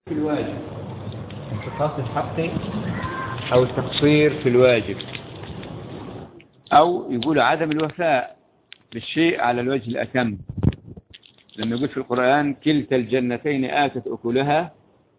في الواجب انتقاص الحق أو التقصير في الواجب أو يقول عدم الوفاء بالشيء على الوجه الأتم لما يقول في القرآن كلتا الجنتين آتت أكلها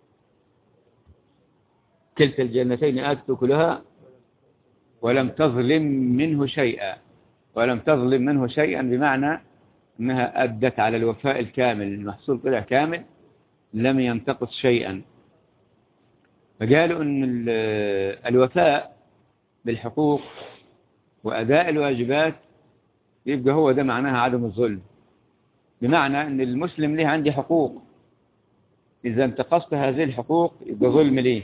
كلتا الجنتين آتت أكلها ولم تظلم منه شيئا ولم تظلم منه شيئا بمعنى أنها أدت على الوفاء الكامل المحصول طلع كامل لم ينتقص شيئا فقالوا أن الوفاء بالحقوق وأداء الواجبات يبقى هو ده معناها عدم الظلم بمعنى أن المسلم له عندي حقوق إذا انتقصت هذه الحقوق يبقى ظلم ليه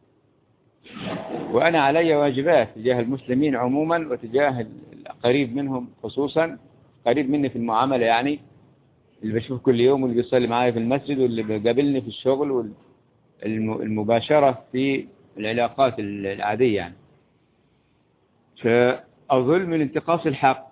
وأنا علي واجبات تجاه المسلمين عموما وتجاه القريب منهم خصوصا قريب مني في المعاملة يعني اللي بشوفه كل يوم واللي بيصلي معايا في المسجد واللي بيقابلني في الشغل والمباشرة في العلاقات العادية يعني فالظلم من انتقاص الحق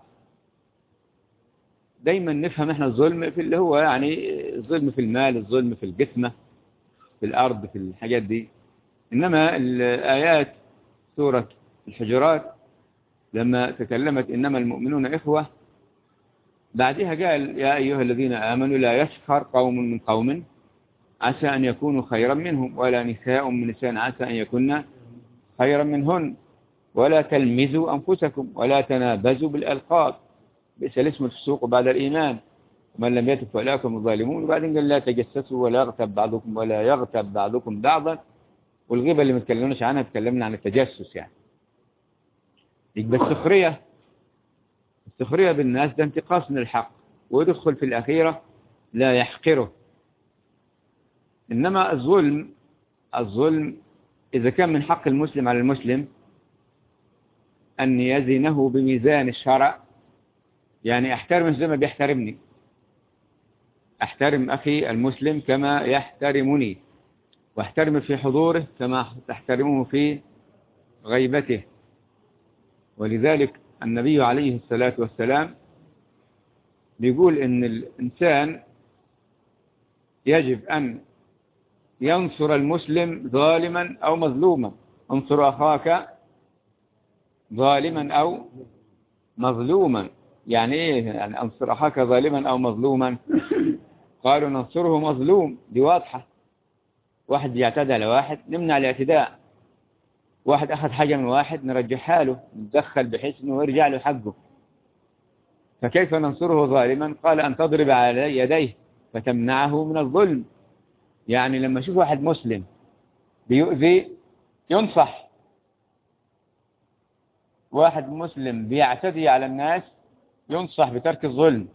دايما نفهم احنا الظلم في اللي هو يعني الظلم في المال الظلم في الجسمة في الأرض في الحاجات دي إنما الآيات سورة الحجرات لما تكلمت إنما المؤمنون إخوة بعدها قال يا أيها الذين آمنوا لا يسخر قوم من قوم عسى أن يكونوا خيرا منهم ولا نساء من نساء عسى أن يكون خيرا منهن ولا تلمزوا أنفسكم ولا تنابزوا بالألقاب بئس الاسم الفسوق بعد الإيمان ومن لم يتب فأولاكم الظالمون وبعدين قال لا تجسسوا ولا يغتب بعضكم ولا يغتب بعضكم بعضا والغيبة اللي ما تكلمناش عنها تكلمنا عن التجسس يعني يبقى السخرية السخرية بالناس ده انتقاص من الحق ويدخل في الأخيرة لا يحقره إنما الظلم الظلم إذا كان من حق المسلم على المسلم أن يزنه بميزان الشرع يعني أحترمه زي ما بيحترمني أحترم أخي المسلم كما يحترمني واحترم في حضوره كما تحترمه في غيبته ولذلك النبي عليه الصلاة والسلام بيقول إن الإنسان يجب أن ينصر المسلم ظالما أو مظلوما انصر أخاك ظالما أو مظلوما يعني إيه يعني أنصر أخاك ظالما أو مظلوما قالوا ننصره مظلوم دي واضحة واحد يعتدى على واحد نمنع الاعتداء واحد أخذ حاجة من واحد نرجعها له ندخل بحيث أنه يرجع له حقه فكيف ننصره ظالما قال أن تضرب على يديه فتمنعه من الظلم يعني لما أشوف واحد مسلم بيؤذي ينصح واحد مسلم بيعتدي على الناس ينصح بترك الظلم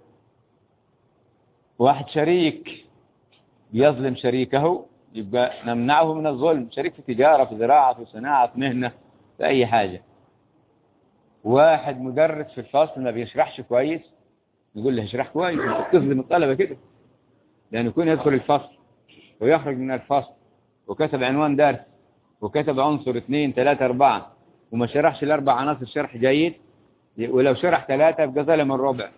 واحد شريك بيظلم شريكه يبقى نمنعه من الظلم شريك في تجارة في زراعة في صناعة في مهنة في أي حاجة واحد مدرس في الفصل ما بيشرحش كويس نقول له اشرح كويس انت بتظلم الطلبة كده لأن يكون يدخل الفصل ويخرج من الفصل وكتب عنوان درس وكتب عنصر اثنين ثلاثة أربعة وما شرحش الأربع عناصر شرح جيد ولو شرح ثلاثة يبقى ظلم الربع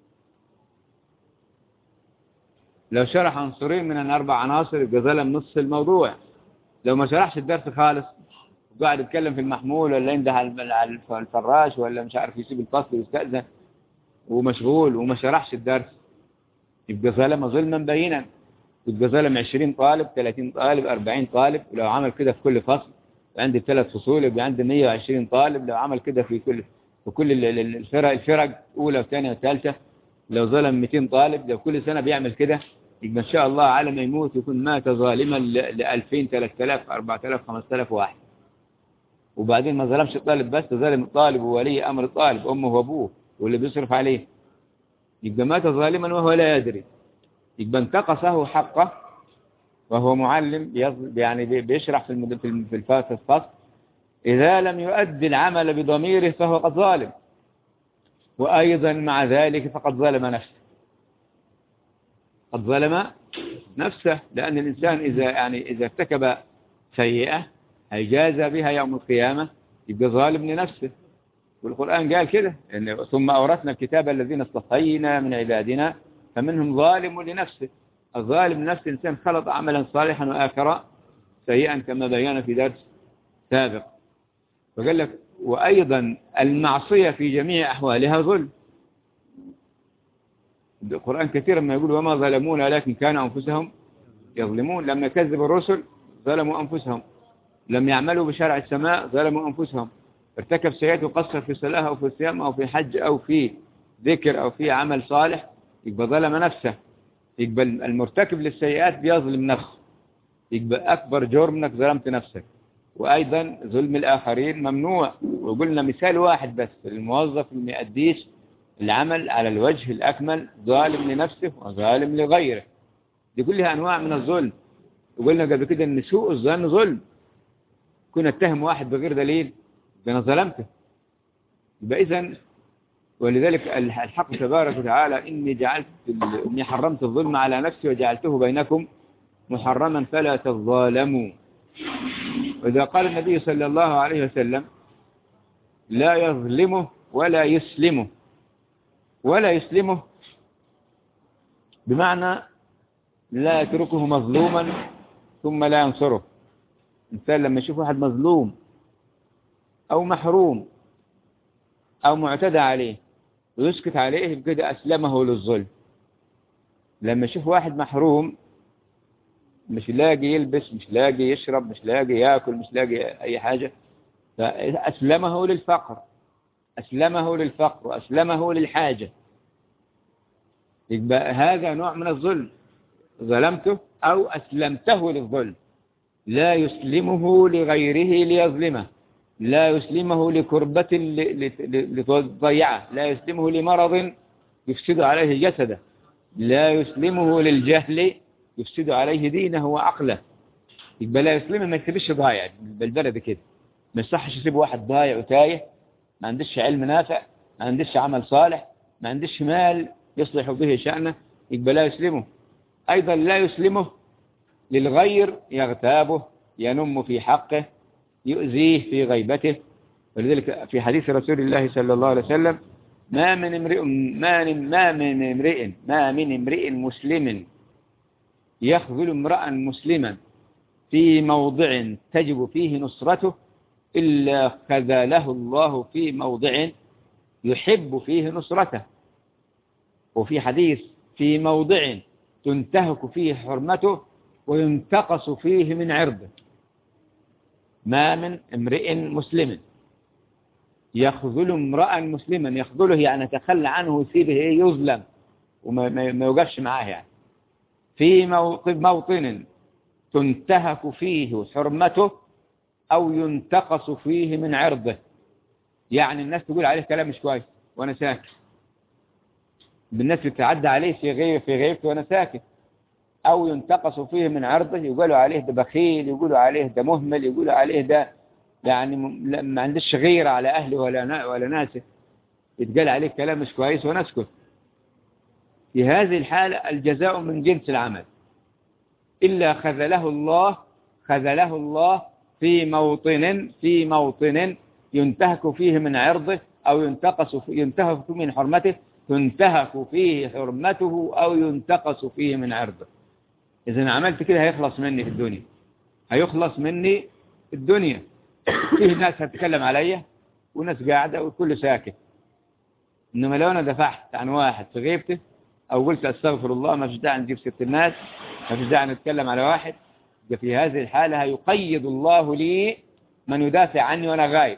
لو شرح عنصرين من الأربع عناصر يبقى ظلم نصف الموضوع لو ما شرحش الدرس خالص وقاعد يتكلم في المحمول ولا ينده على الفراش ولا مش عارف يسيب الفصل ويستأذن ومشغول وما شرحش الدرس يبقى ظلم ظلما بينا يبقى ظلم 20 طالب 30 طالب 40 طالب ولو عمل كده في كل فصل عندي ثلاث فصول يبقى عندي 120 طالب لو عمل كده في كل في كل الفرق الفرق اولى وثانيه وثالثه لو ظلم 200 طالب لو كل سنه بيعمل كده يبقى ان شاء الله على ما يموت يكون مات ظالما ل 2000 3000 4000 5000 واحد وبعدين ما ظلمش الطالب بس ظلم الطالب وولي امر الطالب امه وابوه واللي بيصرف عليه يبقى مات ظالما وهو لا يدري يبقى انتقصه حقه وهو معلم يعني بيشرح في في الفصل إذا لم يؤدي العمل بضميره فهو قد ظالم وأيضا مع ذلك فقد ظلم نفسه قد ظلم نفسه لأن الإنسان إذا يعني إذا ارتكب سيئة هيجازى بها يوم القيامة يبقى ظالم لنفسه والقرآن قال كده إن ثم أورثنا الكتاب الذين اصطفينا من عبادنا فمنهم ظالم لنفسه الظالم نفس إنسان خلط عملا صالحا وآخر سيئا كما بينا في درس سابق فقال لك وأيضا المعصية في جميع أحوالها ظلم القرآن كثيرا ما يقول وما ظلمونا لكن كانوا أنفسهم يظلمون لما كذب الرسل ظلموا أنفسهم لم يعملوا بشرع السماء ظلموا أنفسهم ارتكب سيئات وقصر في صلاة أو في صيام أو في حج أو في ذكر أو في عمل صالح يبقى ظلم نفسه يبقى المرتكب للسيئات بيظلم نفسه يبقى أكبر جرم انك ظلمت نفسك وأيضا ظلم الآخرين ممنوع وقلنا مثال واحد بس الموظف اللي ما يأديش العمل على الوجه الأكمل ظالم لنفسه وظالم لغيره دي كلها أنواع من الظلم وقلنا قبل كده أن سوء الظن ظلم كنا اتهم واحد بغير دليل أنا ظلمته يبقى إذن ولذلك الحق تبارك وتعالى إني جعلت إني حرمت الظلم على نفسي وجعلته بينكم محرما فلا تظالموا وإذا قال النبي صلى الله عليه وسلم لا يظلمه ولا يسلمه ولا يسلمه بمعنى لا يتركه مظلوما ثم لا ينصره الإنسان لما يشوف واحد مظلوم أو محروم أو معتدى عليه ويسكت عليه بكده أسلمه للظلم لما يشوف واحد محروم مش لاقي يلبس مش لاقي يشرب مش لاقي ياكل مش لاقي أي حاجة فأسلمه للفقر أسلمه للفقر وأسلمه للحاجة يبقى هذا نوع من الظلم ظلمته أو أسلمته للظلم لا يسلمه لغيره ليظلمه لا يسلمه لكربة لتضيعه لا يسلمه لمرض يفسد عليه جسده لا يسلمه للجهل يفسد عليه دينه وعقله يبقى لا يسلمه ما يسيبش ضايع بالبلد كده ما يصحش يسيب واحد ضايع وتايه ما عندش علم نافع ما عندش عمل صالح ما عندش مال يصلح به شأنه يبقى لا يسلمه أيضا لا يسلمه للغير يغتابه ينم في حقه يؤذيه في غيبته ولذلك في حديث رسول الله صلى الله عليه وسلم ما من امرئ ما من ما من امرئ ما من امرئ مسلم يخذل امرأ مسلما في موضع تجب فيه نصرته إلا خذله الله في موضع يحب فيه نصرته وفي حديث في موضع تنتهك فيه حرمته وينتقص فيه من عرضه ما من امرئ مسلم يخذل امرأ مسلما يخذله يعني يتخلى عنه ويسيبه ايه يظلم وما ما يوقفش معاه يعني في موطن تنتهك فيه حرمته أو ينتقص فيه من عرضه يعني الناس تقول عليه كلام مش كويس وأنا ساكت بالناس بتعدى عليه في غير في غيبته وأنا ساكت أو ينتقص فيه من عرضه يقولوا عليه ده بخيل يقولوا عليه ده مهمل يقولوا عليه ده يعني ما عندش غيرة على أهله ولا ولا ناسه يتقال عليه كلام مش كويس ونسكت في هذه الحالة الجزاء من جنس العمل إلا خذله الله خذله الله في موطن في موطن ينتهك فيه من عرضه أو ينتقص ينتهك فيه من حرمته تنتهك فيه حرمته أو ينتقص فيه من عرضه إذا عملت كده هيخلص مني في الدنيا هيخلص مني في الدنيا فيه ناس هتتكلم عليا وناس قاعدة والكل ساكت إنما لو أنا دفعت عن واحد في غيبته أو قلت أستغفر الله ما فيش داعي نجيب ست الناس ما فيش داعي نتكلم على واحد في هذه الحالة هيقيد الله لي من يدافع عني وأنا غايب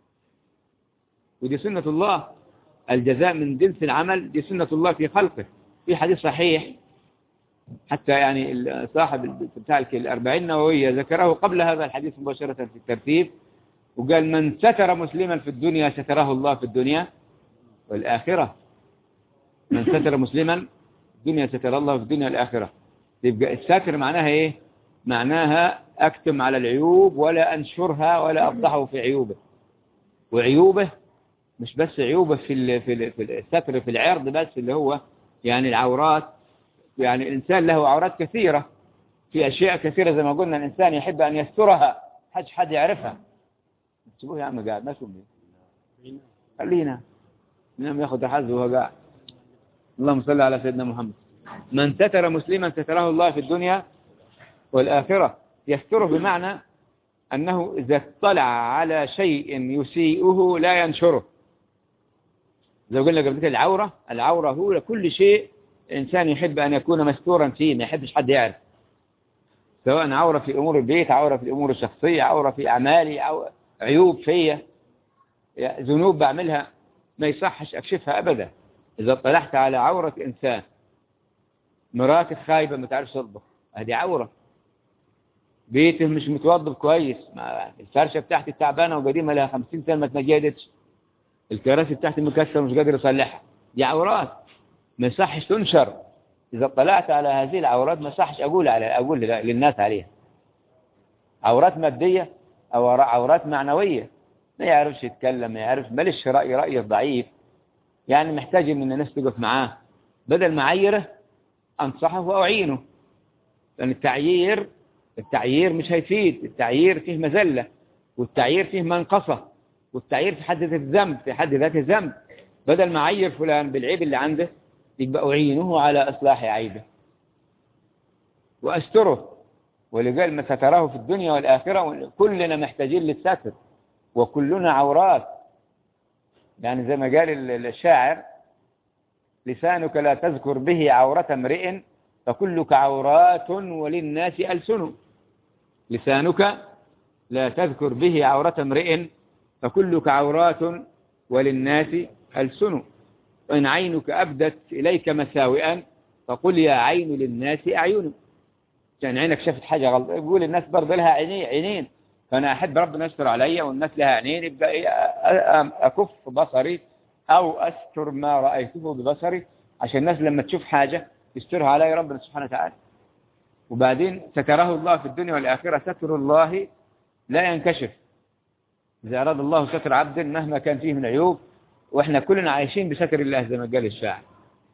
ودي سنة الله الجزاء من جنس العمل دي سنة الله في خلقه في حديث صحيح حتى يعني صاحب بتاع الأربعين نووية ذكره قبل هذا الحديث مباشرة في الترتيب وقال من ستر مسلما في الدنيا ستره الله في الدنيا والآخرة من ستر مسلما الدنيا ستر الله في الدنيا والآخرة يبقى الساتر معناها ايه معناها اكتم على العيوب ولا انشرها ولا افضحه في عيوبه وعيوبه مش بس عيوبه في في في الستر في العرض بس اللي هو يعني العورات يعني الانسان له عورات كثيرة في اشياء كثيرة زي ما قلنا الانسان يحب ان يسترها حد حد يعرفها سيبوه يا عم قاعد ما سمي خلينا نعم ياخذ حظه وهو قاعد اللهم صل على سيدنا محمد من ستر مسلما ستره الله في الدنيا والآخرة يستره بمعنى أنه إذا اطلع على شيء يسيئه لا ينشره زي قلنا قبل كده العورة العورة هو كل شيء إنسان يحب أن يكون مستورا فيه ما يحبش حد يعرف سواء عورة في أمور البيت عورة في الأمور الشخصية عورة في أعمالي عو- عيوب فيا يا- ذنوب بعملها ما يصحش أكشفها أبدا إذا اطلعت على عورة إنسان مراتك خايبة ما تعرفش تطبخ هذه عورة بيته مش متوضب كويس ما الفرشة بتاعتي تعبانة وقديمة لها خمسين سنة ما تنجدتش الكراسي بتاعتي مكسرة مش قادر أصلحها دي عورات ما يصحش تنشر إذا اطلعت على هذه العورات ما يصحش أقول على أقول للناس عليها عورات مادية أو عورات معنوية ما يعرفش يتكلم ما يعرفش مالش رأي رأي ضعيف يعني محتاج إن الناس تقف معاه بدل ما أعيره أنصحه وأعينه لأن التعيير التعيير مش هيفيد التعيير فيه مزلة والتعيير فيه منقصة والتعيير في حد ذات الذنب في حد ذاته ذنب بدل ما أعير فلان بالعيب اللي عنده يبقى أعينه على إصلاح عيبه وأستره ولقال ما ستراه في الدنيا والآخرة كلنا محتاجين للستر وكلنا عورات يعني زي ما قال الشاعر لسانك لا تذكر به عورة امرئ فكلك عورات وللناس ألسن لسانك لا تذكر به عورة امرئ فكلك عورات وللناس ألسن وإن عينك أبدت إليك مساوئا فقل يا عين للناس أعين يعني عينك شافت حاجة غلط يقول الناس برضه لها عينين عينين فأنا أحب ربنا يستر عليا والناس لها عينين يبقى إيه أكف بصري أو أستر ما رأيته ببصري عشان الناس لما تشوف حاجة يسترها علي ربنا سبحانه وتعالى وبعدين ستره الله في الدنيا والآخرة ستر الله لا ينكشف إذا أراد الله ستر عبد مهما كان فيه من عيوب وإحنا كلنا عايشين بستر الله زي ما قال الشاعر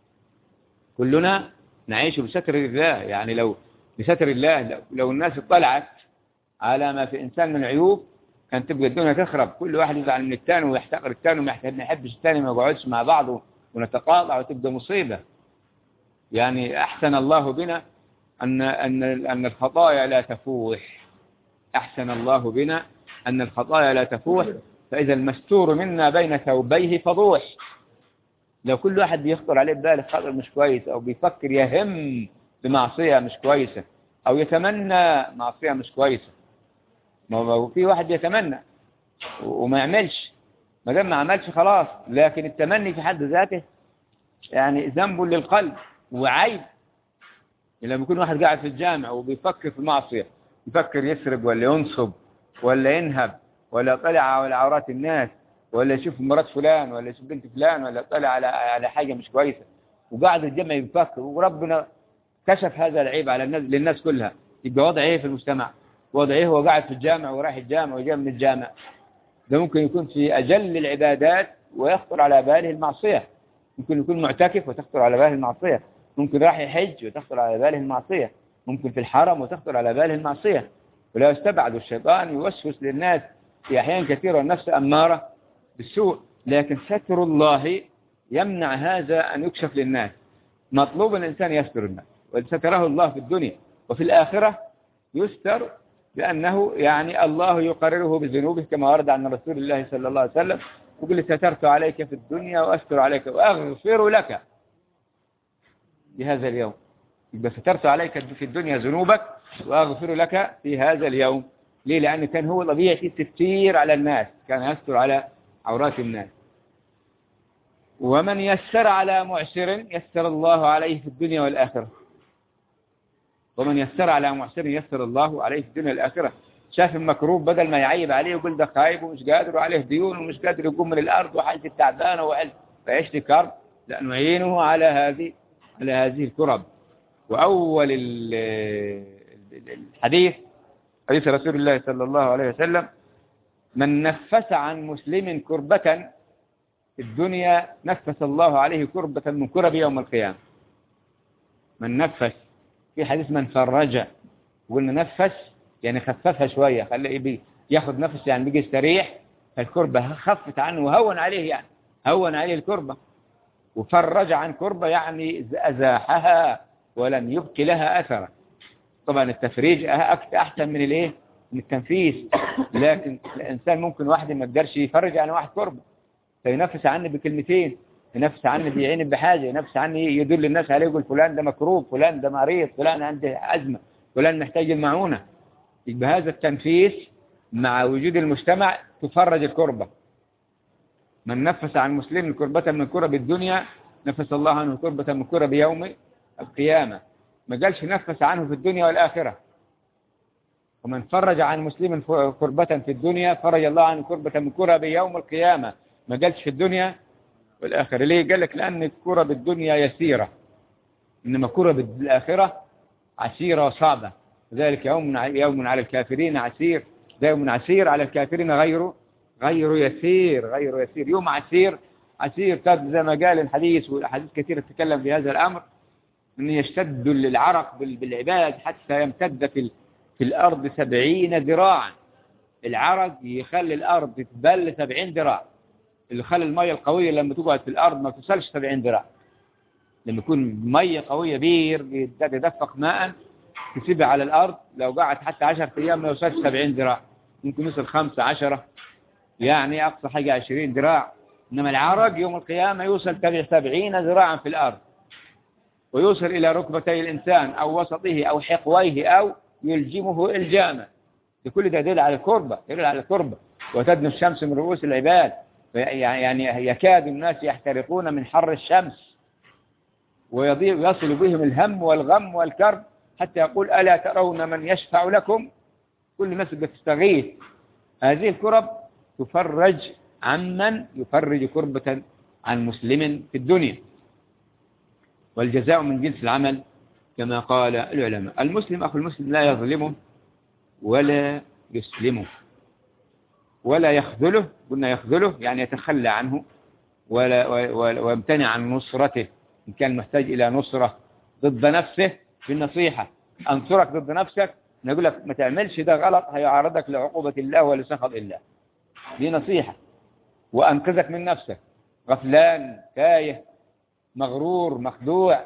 كلنا نعيش بستر الله يعني لو بستر الله لو, لو الناس اطلعت على ما في إنسان من عيوب كان تبقى الدنيا تخرب كل واحد يزعل من الثاني ويحتقر الثاني وما يحبش الثاني ما يقعدش مع بعضه ونتقاطع وتبقى مصيبة يعني أحسن الله بنا أن أن أن الخطايا لا تفوح أحسن الله بنا أن الخطايا لا تفوح فإذا المستور منا بين ثوبيه فضوح لو كل واحد بيخطر عليه بباله خطر مش كويس أو بيفكر يهم بمعصية مش كويسة أو يتمنى معصية مش كويسة ما هو في واحد يتمنى وما يعملش ما دام ما عملش خلاص لكن التمني في حد ذاته يعني ذنب للقلب وعيب لما يكون واحد قاعد في الجامع وبيفكر في المعصية يفكر يسرق ولا ينصب ولا ينهب ولا طلع على عورات الناس ولا يشوف مرات فلان ولا يشوف بنت فلان ولا طلع على على حاجة مش كويسة وقاعد الجامع يفكر وربنا كشف هذا العيب على الناس للناس كلها يبقى وضع ايه في المجتمع وضع ايه هو قاعد في الجامع ورايح الجامع وجاء من الجامع ده ممكن يكون في أجل العبادات ويخطر على باله المعصية ممكن يكون معتكف وتخطر على باله المعصية ممكن راح يحج وتخطر على باله المعصية ممكن في الحرم وتخطر على باله المعصية ولا يستبعد الشيطان يوسوس للناس في أحيان كثيرة والنفس أمارة بالسوء لكن ستر الله يمنع هذا أن يكشف للناس مطلوب الإنسان يستر الناس وستره الله في الدنيا وفي الآخرة يستر لأنه يعني الله يقرره بذنوبه كما ورد عن رسول الله صلى الله عليه وسلم يقول سترت عليك في الدنيا وأستر عليك وأغفر لك بهذا اليوم يبقى سترت عليك في الدنيا ذنوبك وأغفر لك في هذا اليوم ليه لأن كان هو طبيعة التستير على الناس كان يستر على عورات الناس ومن يسر على معسر يسر الله عليه في الدنيا والآخرة ومن يسر على معسر يسر الله عليه في الدنيا والآخرة شاف المكروب بدل ما يعيب عليه ويقول ده خايب ومش قادر وعليه ديون ومش قادر يقوم من الأرض وحالته تعبانة وعلم فيعيش كرب لا نعينه على هذه على هذه الكرب وأول الحديث حديث رسول الله صلى الله عليه وسلم من نفس عن مسلم كربة في الدنيا نفس الله عليه كربة من كرب يوم القيامة من نفس في حديث من فرج قلنا نفس يعني خففها شوية خليه بي ياخد نفس يعني بيجي يستريح فالكربة خفت عنه وهون عليه يعني هون عليه الكربة وفرج عن كربة يعني أزاحها ولم يبق لها أثرا طبعا التفريج أكت- أحسن من الإيه من التنفيس لكن الإنسان ممكن واحد ما يقدرش يفرج عن واحد كربة فينفس عني بكلمتين ينفس عني بيعين بحاجة ينفس عني يدل الناس عليه يقول فلان ده مكروب فلان ده مريض فلان عنده أزمة فلان محتاج المعونة يبقى هذا التنفيس مع وجود المجتمع تفرج الكربة من نفس عن مسلم كربة من كرب الدنيا نفس الله عنه كربة من كرب يوم القيامة ما قالش نفس عنه في الدنيا والآخرة ومن فرج عن مسلم كربة في الدنيا فرج الله عنه كربة من كرب يوم القيامة ما قالش في الدنيا والآخرة ليه قال لك لأن كرب الدنيا يسيرة إنما كرب الآخرة عسيرة وصعبة ذلك يوم يوم على الكافرين عسير ده يوم عسير على الكافرين غير غير يسير غير يسير يوم عسير عسير كاد زي ما قال الحديث والأحاديث كثيرة تتكلم في هذا الأمر أن يشتد العرق بال- بالعباد حتى يمتد في ال- في الأرض سبعين ذراعا العرق يخلي الأرض تتبل سبعين ذراع اللي خلي المية القوية لما تقعد في الأرض ما توصلش سبعين ذراع لما يكون مية قوية بير يتدفق ماء تسيبها على الأرض لو قعد حتى عشر أيام ما يوصلش سبعين ذراع ممكن يوصل خمسة عشرة يعني أقصى حاجة عشرين ذراع إنما العرق يوم القيامة يوصل تبع سبعين ذراعا في الأرض ويوصل إلى ركبتي الإنسان أو وسطه أو حقويه أو يلجمه الجامة كل ده يدل على الكربة يدل على الكربة وتدنو الشمس من رؤوس العباد يعني يكاد الناس يحترقون من حر الشمس ويضيع ويصل بهم الهم والغم والكرب حتى يقول ألا ترون من يشفع لكم كل الناس بتستغيث هذه الكرب تفرج عمن يفرج كربة عن مسلم في الدنيا والجزاء من جنس العمل كما قال العلماء المسلم أخو المسلم لا يظلمه ولا يسلمه ولا يخذله قلنا يخذله يعني يتخلى عنه ولا ويمتنع عن نصرته إن كان محتاج إلى نصرة ضد نفسه في النصيحة أنصرك ضد نفسك نقول لك ما تعملش ده غلط هيعرضك لعقوبة الله ولسخط الله دي نصيحة وأنقذك من نفسك غفلان تايه مغرور مخدوع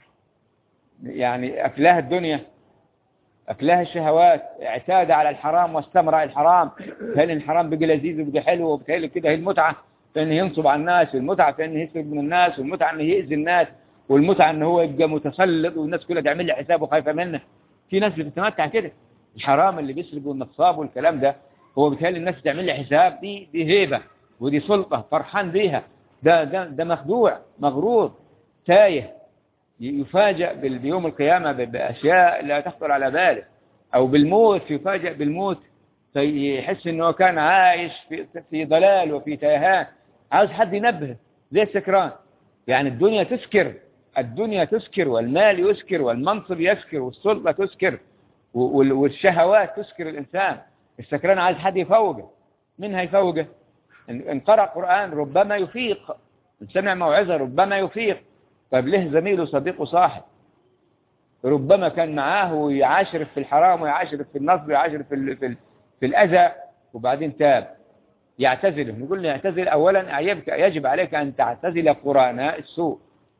يعني أكلاه الدنيا أكلاه الشهوات اعتاد على الحرام واستمرأ الحرام فهل الحرام بقي لذيذ وبقي حلو وبتهيألي كده هي المتعة في أنه ينصب على الناس والمتعة في أنه يسرق من الناس والمتعة أنه يأذي الناس والمتعة أنه هو يبقى متسلط والناس كلها تعمل له حساب وخايفة منه في ناس بتتمتع كده الحرام اللي بيسرق والنصاب والكلام ده هو بيتهيألي الناس تعمل له حساب دي دي هيبة ودي سلطة فرحان بيها ده ده ده مخدوع مغرور تايه يفاجأ بيوم القيامة بأشياء لا تخطر على باله أو بالموت يفاجأ بالموت فيحس أنه كان عايش في, في ضلال وفي تيهان عاوز حد ينبهه زي السكران يعني الدنيا تسكر الدنيا تسكر والمال يسكر والمنصب يسكر والسلطة تسكر والشهوات تسكر الإنسان السكران عايز حد يفوقه من هيفوقه إن قرأ قرآن ربما يفيق إن سمع موعظة ربما يفيق طيب له زميله صديقه صاحب ربما كان معاه ويعاشر في الحرام ويعاشر في النصب ويعاشر في ال في, ال في الأذى وبعدين تاب يعتزله نقول له يعتزل أولا يجب عليك أن تعتزل قراناء السوء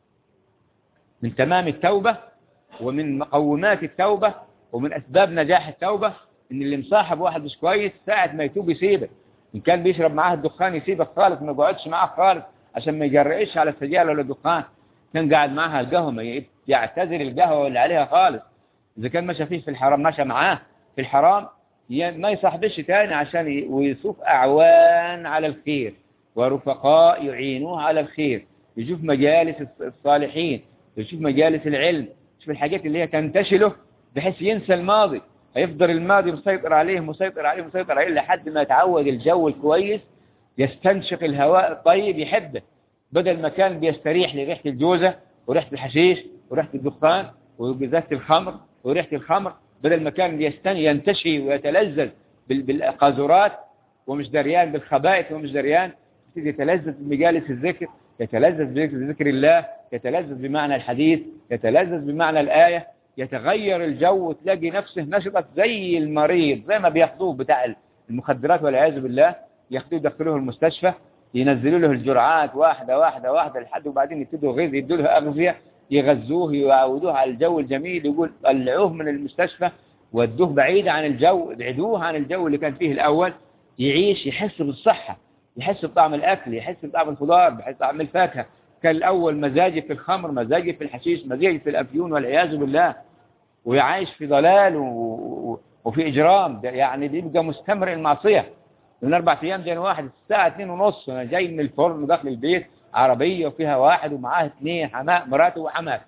من تمام التوبة ومن مقومات التوبة ومن أسباب نجاح التوبة إن اللي مصاحب واحد مش كويس ساعة ما يتوب يسيبه إن كان بيشرب معاه الدخان يسيبك خالص ما يقعدش معاه خالص عشان ما يجرئش على السجاير ولا الدخان كان قاعد معها القهوة يعتذر القهوة اللي عليها خالص إذا كان مشى فيه في الحرام مشى معاه في الحرام ما يصاحبش تاني عشان ويشوف أعوان على الخير ورفقاء يعينوه على الخير يشوف مجالس الصالحين يشوف مجالس العلم يشوف الحاجات اللي هي تنتشله بحيث ينسى الماضي هيفضل الماضي مسيطر عليه مسيطر عليه مسيطر عليه لحد ما يتعود الجو الكويس يستنشق الهواء الطيب يحبه بدل ما كان بيستريح لريحة الجوزة وريحة الحشيش وريحة الدخان وجزازة الخمر وريحة الخمر بدل ما كان يستن ينتشي ويتلذذ بالقاذورات ومش دريان بالخبائث ومش دريان يتلذذ بمجالس الذكر يتلذذ بذكر الله يتلذذ بمعنى الحديث يتلذذ بمعنى الآية يتغير الجو تلاقي نفسه نشطت زي المريض زي ما بياخدوه بتاع المخدرات والعياذ بالله ياخدوه يدخلوه المستشفى ينزلوا له الجرعات واحدة واحدة واحدة لحد وبعدين يبتدوا غيظ يدوا له أغذية يغذوه يعودوه على الجو الجميل يقول طلعوه من المستشفى ودوه بعيد عن الجو ابعدوه عن الجو اللي كان فيه الأول يعيش يحس بالصحة يحس بطعم الأكل يحس بطعم الخضار يحس بطعم الفاكهة كان الأول مزاجي في الخمر مزاجي في الحشيش مزاجي في الأفيون والعياذ بالله ويعيش في ضلال و... و- وفي إجرام ده يعني بيبقى مستمر المعصية من أربع أيام جاني واحد الساعة اتنين ونص أنا جاي من الفرن داخل البيت عربية وفيها واحد ومعاه اثنين حماء مراته وحماته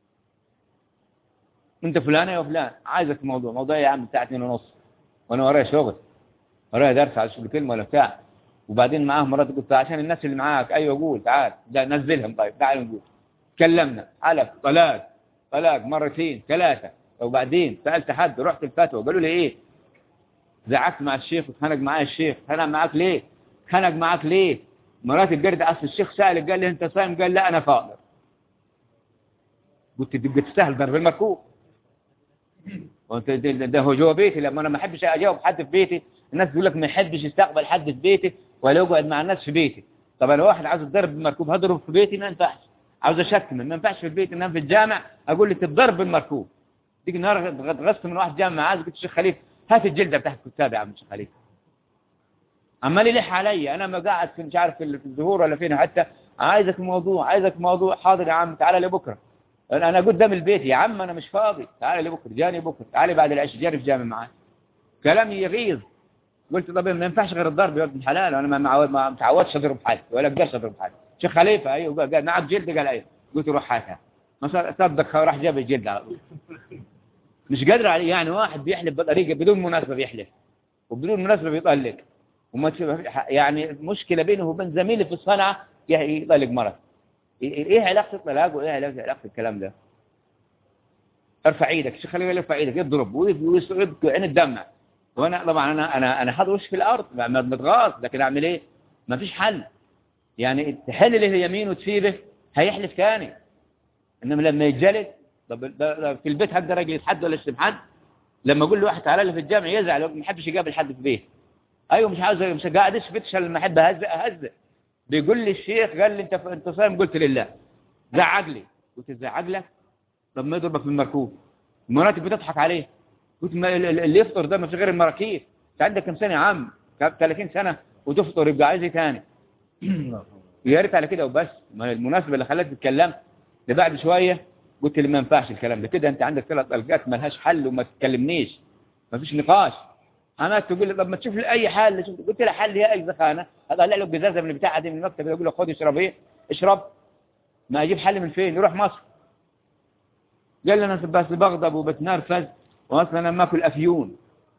انت فلان يا فلان عايزك في موضوع موضوع يا عم الساعة اتنين ونص وانا ورايا شغل ورايا درس على شغل كلمة ولا بتاع وبعدين معاه مراتي قلت عشان الناس اللي معاك ايوه قول تعال ده نزلهم طيب تعال نقول تكلمنا على طلاق طلاق مرتين ثلاثة وبعدين سألت حد رحت الفتوى قالوا لي ايه زعقت مع الشيخ واتخانق معايا الشيخ اتخانق معاك ليه اتخانق معاك ليه مراتي قالت اصل الشيخ سألك قال لي انت صايم قال لا انا فاطر قلت تبقى تستاهل ضرب المركوب وانت ده, ده, ده هو جوه بيتي لما انا ما احبش اجاوب حد في بيتي الناس تقول لك ما يحبش يستقبل حد في بيتي ولا يقعد مع الناس في بيتي طب انا واحد عاوز يتضرب بالمركوب هضرب في بيتي ما ينفعش عاوز اشتم ما ينفعش في البيت انام في الجامع اقول لي تتضرب بالمركوب تيجي النهار غصت من واحد جامع عايز قلت الشيخ خليفه هات الجلده بتاعت الكتاب يا عم الشيخ خليفه عمال يلح عليا انا ما قاعد في مش عارف في في الظهور ولا فين حتى عايزك موضوع عايزك موضوع حاضر يا عم تعالى لي بكره انا أنا قدام البيت يا عم انا مش فاضي تعالى لي بكره جاني بكره تعالى بعد العشاء جاني في جامع معاي كلام يغيظ قلت طب ما ينفعش غير الضرب يا ابن الحلال وانا ما معود ما متعودش اضرب حد ولا اقدرش اضرب حد شيخ خليفه ايوه قال قال نعم جلد قال ايوه قلت روح هاتها ما صار- صدق راح جاب الجلد على طول مش قادر عليه يعني واحد بيحلف بطريقه بدون مناسبه بيحلف وبدون مناسبه بيطلق وما تشوف- يعني مشكله بينه وبين زميله في الصنعه ي- يطلق مرض ايه علاقه الطلاق وايه علاقه علاقه الكلام ده ارفع ايدك الشيخ خليفه يرفع ايدك يضرب ويبكي عين الدمع وانا طبعا انا انا انا حاطط وشي في الارض ما- ما- متغاظ لكن اعمل ايه ما فيش حل يعني تحل له يمين وتسيبه هيحلف ثاني انما لما يتجلد طب ده- ده في البيت هقدر اجلس حد ولا اشتم حد لما اقول له واحد تعالى لي في الجامع يزعل ما يحبش يقابل حد في بيت ايوه مش عاوز مش قاعد في عشان لما احب اهزئ اهزئ بيقول لي الشيخ قال لي انت انت صايم قلت لله زعق لي قلت زعق لك طب ما يضربك بالمركوب مراتي بتضحك عليه قلت ما ال- ال- اللي يفطر ده ما في غير المراكيب انت عندك كم سنه يا عم 30 سنه وتفطر يبقى عايز ايه ثاني يا ريت على كده وبس ما المناسبه اللي خلتني اتكلمت ده بعد شويه قلت لي ما ينفعش الكلام ده كده انت عندك ثلاث القات ما لهاش حل وما تكلمنيش ما فيش نقاش انا تقول لي طب ما تشوف لي اي حل شوف- قلت له حل يا اي زخانه اطلع له جزازه من البتاعه دي من المكتب يقول له خد اشرب ايه اشرب ما اجيب حل من فين يروح مصر قال لي انا بس بغضب وبتنرفز واصلا انا ماكل افيون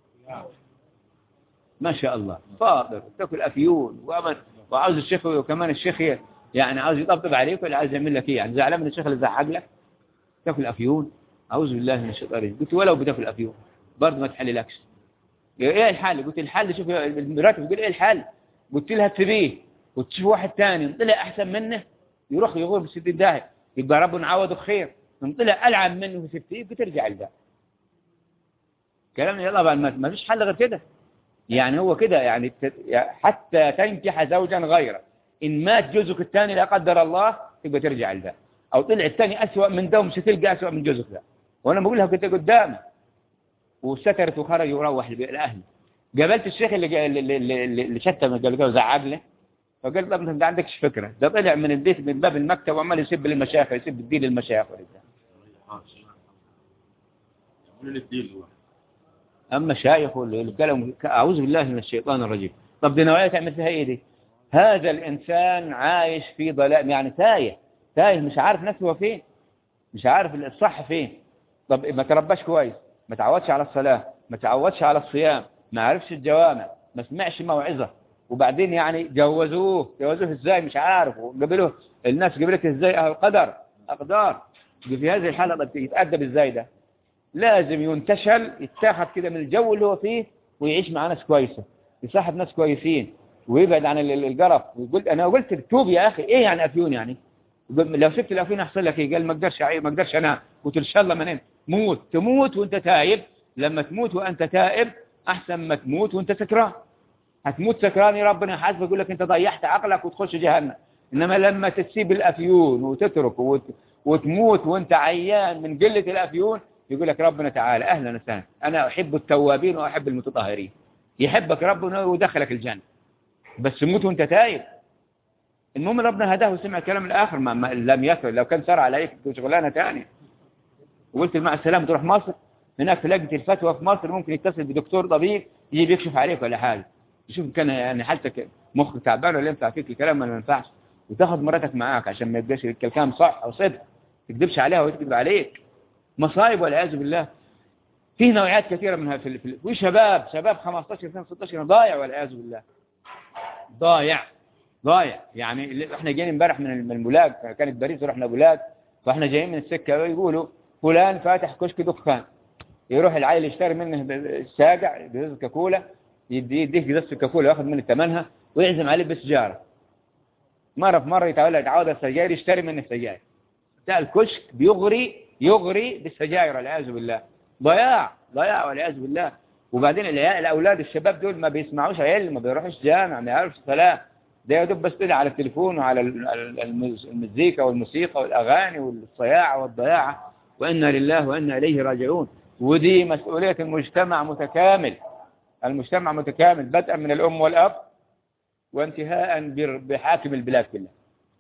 ما شاء الله فاضل تاكل افيون وأمن وعاوز الشيخ وكمان الشيخ ي- يعني عاوز يطبطب عليك ولا عاوز يعمل لك ايه يعني زعلان من الشيخ اللي زعق لك تاكل افيون اعوذ بالله من الشيطان الرجيم قلت ولو بتاكل افيون برضه ما تحللكش ايه الحل قلت الحل شوف المراتب بتقول ايه الحل قلت لها تبيه وتشوف واحد ثاني طلع احسن منه يروح يغور في 60 داهيه يبقى ربنا عوضه بخير من طلع العب منه في 60 بترجع لده كلام يلا بقى ما ما فيش حل غير كده يعني هو كده يعني ت- يعني حتى تنكح زوجا غيره إن مات جوزك الثاني لا قدر الله تبقى ترجع لده أو طلع الثاني أسوأ من ده ومش هتلقى أسوأ من جوزك ده وأنا بقولها كنت قدامه وسترت وخرج وروح لبي- لأهله قابلت الشيخ اللي جا- اللي, اللي, اللي اللي شتم قال له زعق له فقال طب انت ما عندكش فكره ده طلع من البيت من باب المكتب وعمال يسب للمشايخ يسب الدين للمشايخ والإسلام. يعملوا لي الدين هو أما شايخ اللي قالوا أعوذ بالله من الشيطان الرجيم طب دي نوعية تعمل فيها إيه دي هذا الإنسان عايش في ضلال يعني تايه تايه مش عارف نفسه هو فين مش عارف الصح فين طب ما ترباش كويس ما تعودش على الصلاة ما تعودش على الصيام ما عرفش الجوامع ما سمعش موعظة وبعدين يعني جوزوه جوزوه ازاي مش عارف وقبلوه الناس قبلت ازاي اهل القدر اقدار في هذه الحالة طب يتأدب ازاي ده لازم ينتشل يتاخد كده من الجو اللي هو فيه ويعيش مع ناس كويسة يصاحب ناس كويسين ويبعد عن ال- ال- القرف ويقول انا قلت توب يا اخي ايه يعني افيون يعني يقول لو سبت الافيون احصل لك ايه قال ما اقدرش أعي- ما اقدرش انام قلت ان شاء الله ما نمت موت تموت وانت تايب لما تموت وانت تائب احسن ما تموت وانت سكران هتموت سكران يا ربنا يحاسبك يقول لك انت ضيعت عقلك وتخش جهنم انما لما تسيب الافيون وتترك وت... وتموت وانت عيان من قلة الأفيون يقول لك ربنا تعالى أهلا وسهلا أنا أحب التوابين وأحب المتطهرين يحبك ربنا ويدخلك الجنة بس موت وانت تايب المهم ربنا هداه وسمع كلام الآخر ما, ما لم يكن لو كان سار عليك شغلانة ثانية وقلت مع السلامة تروح مصر هناك في لجنة الفتوى في مصر ممكن يتصل بدكتور طبيب يجي يكشف عليك ولا حاجة يشوف كان يعني حالتك مخك تعبان ولا ينفع فيك الكلام ولا ما ينفعش وتاخد مراتك معاك عشان ما يبقاش الكلام صح او صدق تكذبش عليها وتكذب عليك مصايب والعياذ بالله في نوعيات كثيرة منها في ال- في وشباب شباب 15 سنة 16 ضايع والعياذ بالله ضايع ضايع يعني اللي- احنا جايين امبارح من من البلاد كانت باريس ورحنا بلاد فاحنا جايين من السكة ويقولوا فلان فاتح كشك دخان يروح العيل يشتري منه ب- ب- ساقع بزازة كاكولا يدي يديك جزازة كاكولا وياخذ منه ثمنها ويعزم عليه بسجارة مرة في مرة يتولى يتعود السجاير يشتري منه سجاير بتاع الكشك بيغري يغري بالسجاير والعياذ بالله ضياع ضياع والعياذ بالله وبعدين العيال الاولاد الشباب دول ما بيسمعوش علم ما بيروحوش جامع ما يعرفش صلاه ده يا دوب بس كده على التليفون وعلى ال- ال- المز- المزيكا والموسيقى والاغاني والصياعه والضياعه وانا لله وانا اليه راجعون ودي مسؤوليه المجتمع متكامل المجتمع متكامل بدءا من الام والاب وانتهاء بر- بحاكم البلاد كلها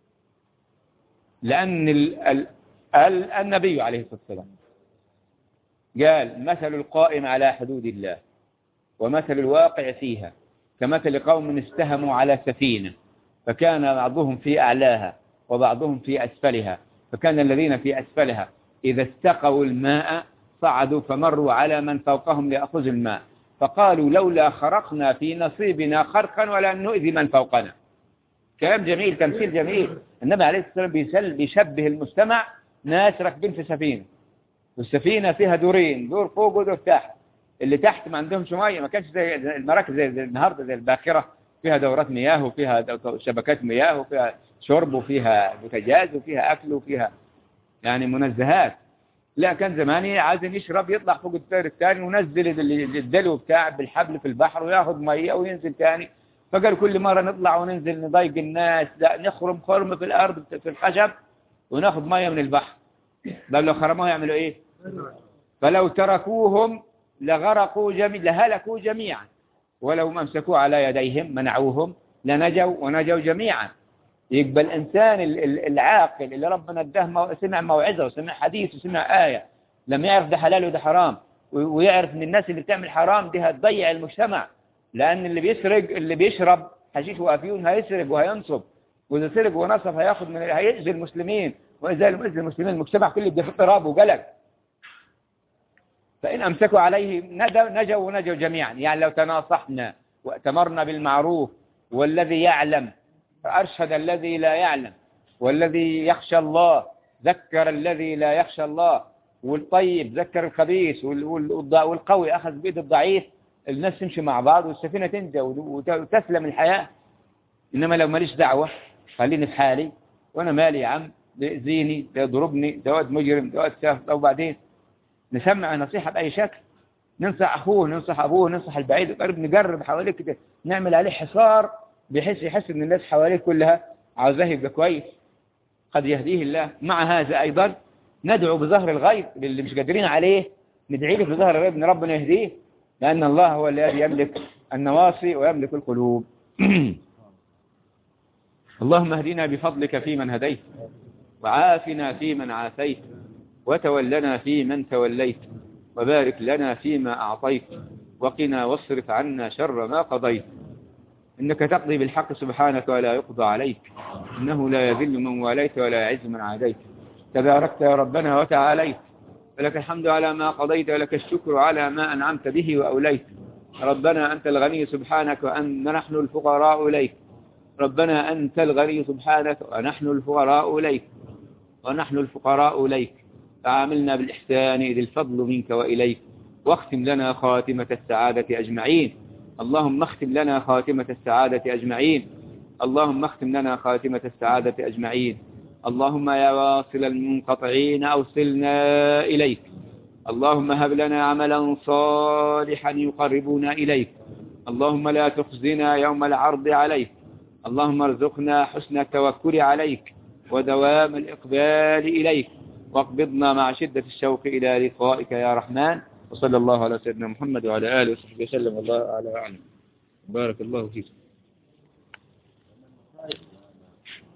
لأن ال ال ال النبي عليه الصلاة والسلام قال مثل القائم على حدود الله ومثل الواقع فيها كمثل قوم استهموا على سفينة فكان بعضهم في أعلاها وبعضهم في أسفلها فكان الذين في أسفلها إذا استقوا الماء صعدوا فمروا على من فوقهم ليأخذوا الماء فقالوا لولا خرقنا في نصيبنا خرقا ولا نؤذي من فوقنا كلام جميل تمثيل جميل النبي عليه الصلاة والسلام بيسل بيشبه المجتمع ناس راكبين في سفينة والسفينة فيها دورين دور فوق ودور تحت اللي تحت ما عندهمش مية ما كانش زي زي المراكب زي, زي النهاردة زي الباخرة فيها دورات مياه وفيها دو- شبكات مياه وفيها شرب وفيها بوتاجاز وفيها أكل وفيها يعني منزهات لا كان زماني عايز يشرب يطلع فوق الدور الثاني ونزل ال- الدلو بتاعه بالحبل في البحر وياخذ مية وينزل ثاني فقال كل مرة نطلع وننزل نضايق الناس لا نخرم خرم في الأرض في الخشب وناخذ مية من البحر بل لو خرموها يعملوا إيه فلو تركوهم لغرقوا جميع لهلكوا جميعا ولو ما امسكوا على يديهم منعوهم لنجوا ونجوا جميعا يقبل الإنسان ال- ال- العاقل اللي ربنا اداه مو- سمع موعظة وسمع حديث وسمع آية لما يعرف ده حلال وده حرام و- ويعرف ان الناس اللي بتعمل حرام دي هتضيع المجتمع لأن اللي بيسرق اللي بيشرب حشيش وأفيون هيسرق وهينصب وإذا سرق ونصب هياخد من هيأذي المسلمين وإذا يؤذي المسلمين المجتمع كله يبقى في اضطراب وقلق فإن أمسكوا عليه ندوا- نجوا ونجوا جميعا يعني لو تناصحنا وأتمرنا بالمعروف والذي يعلم أرشد الذي لا يعلم والذي يخشى الله ذكر الذي لا يخشى الله والطيب ذكر الخبيث وال- وال- والض- والقوي أخذ بيد الضعيف الناس تمشي مع بعض والسفينة تنجى وت- وتسلم الحياة إنما لو ماليش دعوة خليني في حالي وأنا مالي يا عم ده يأذيني ده يضربني ده واد مجرم ده واد سافر أو بعدين نسمع نصيحة بأي شكل ننصح أخوه ننصح أبوه ننصح البعيد القريب نقرب حواليه كده نعمل عليه حصار بحيث يحس إن الناس حواليه كلها عاوزاه يبقى كويس قد يهديه الله مع هذا أيضا ندعو بظهر الغيب للي مش قادرين عليه ندعي له بظهر الغيب إن ربنا يهديه لأن الله هو الذي يملك النواصي ويملك القلوب اللهم اهدنا بفضلك فيمن هديت وعافنا فيمن عافيت وتولنا فيمن توليت وبارك لنا فيما أعطيت وقنا واصرف عنا شر ما قضيت إنك تقضي بالحق سبحانك ولا يقضى عليك إنه لا يذل من واليت ولا يعز من عاديت تباركت يا ربنا وتعاليت ولك الحمد على ما قضيت ولك الشكر على ما أنعمت به وأوليت ربنا أنت الغني سبحانك وأن نحن الفقراء إليك ربنا أنت الغني سبحانك ونحن الفقراء إليك ونحن الفقراء إليك فعاملنا بالإحسان إذ الفضل منك وإليك واختم لنا خاتمة السعادة أجمعين اللهم اختم لنا خاتمة السعادة أجمعين اللهم اختم لنا خاتمة السعادة أجمعين اللهم يا واصل المنقطعين أوصلنا إليك اللهم هب لنا عملا صالحا يقربنا إليك اللهم لا تخزنا يوم العرض عليك اللهم ارزقنا حسن التوكل عليك ودوام الإقبال إليك واقبضنا مع شدة الشوق إلى لقائك يا رحمن وصلى الله على سيدنا محمد وعلى آله وصحبه وسلم والله أعلى وأعلم بارك الله فيك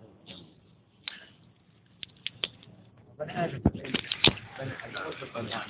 بني آدم